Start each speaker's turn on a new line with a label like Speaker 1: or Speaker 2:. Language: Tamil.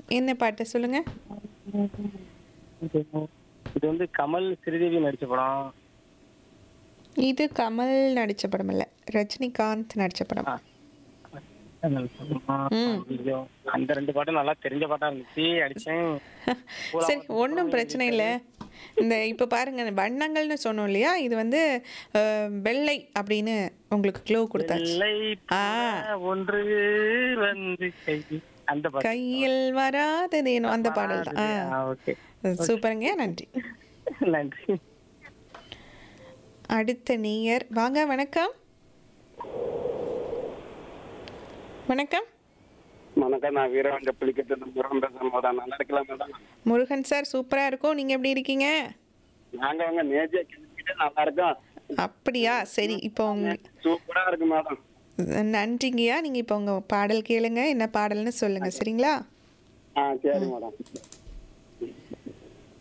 Speaker 1: என்ன பாட்டு சொல்லுங்க
Speaker 2: இது இது வந்து கமல் ஸ்ரீதேவி நடிச்ச படம்
Speaker 1: இது கமல் நடிச்ச படம் இல்ல ரஜினிகாந்த் நடிச்ச படம்
Speaker 2: ஆ. ஐயோ, அந்த ரெண்டு பாட்டும் நல்லா தெரிஞ்ச பாட்டா இருந்துச்சு அடிச்சேன்
Speaker 1: சரி ஒன்றும் பிரச்சனை இல்லை இந்த இப்போ பாருங்க வண்ணங்கள்னு சொன்னோம் இல்லையா இது வந்து அஹ், வெள்ளை அப்படின்னு உங்களுக்கு க்ளோ கொடுத்தாச்சு
Speaker 2: வெள்ளை
Speaker 1: ஆ.
Speaker 2: புறா ஒன்று வந்து கை அந்த பாட்டு
Speaker 1: கையில் வராததேனோ அந்த பாடல் தான் ஆ
Speaker 2: ஓகே
Speaker 1: சூப்பருங்க நன்றி
Speaker 2: நன்றி
Speaker 1: அடுத்த நேயர் வாங்க வணக்கம் வணக்கம்
Speaker 3: வணக்கம் நான் வீரவங்க புலிக்கட்டு முருகன் பேசுறேன் மேடம் நல்லா இருக்கலாம் மேடம்
Speaker 1: முருகன் சார் சூப்பராக இருக்கும் நீங்கள் எப்படி இருக்கீங்க
Speaker 3: நாங்க அவங்க நேஜே கிளம்பிட்டு நல்லா இருக்கோம்
Speaker 1: அப்படியா சரி இப்போ உங்க
Speaker 3: சூப்பரா இருக்கு மேடம்
Speaker 1: நன்றிங்கய்யா நீங்கள் இப்போ உங்கள் பாடல் கேளுங்க என்ன பாடல்னு சொல்லுங்கள் சரிங்களா
Speaker 3: ஆ சரி மேடம்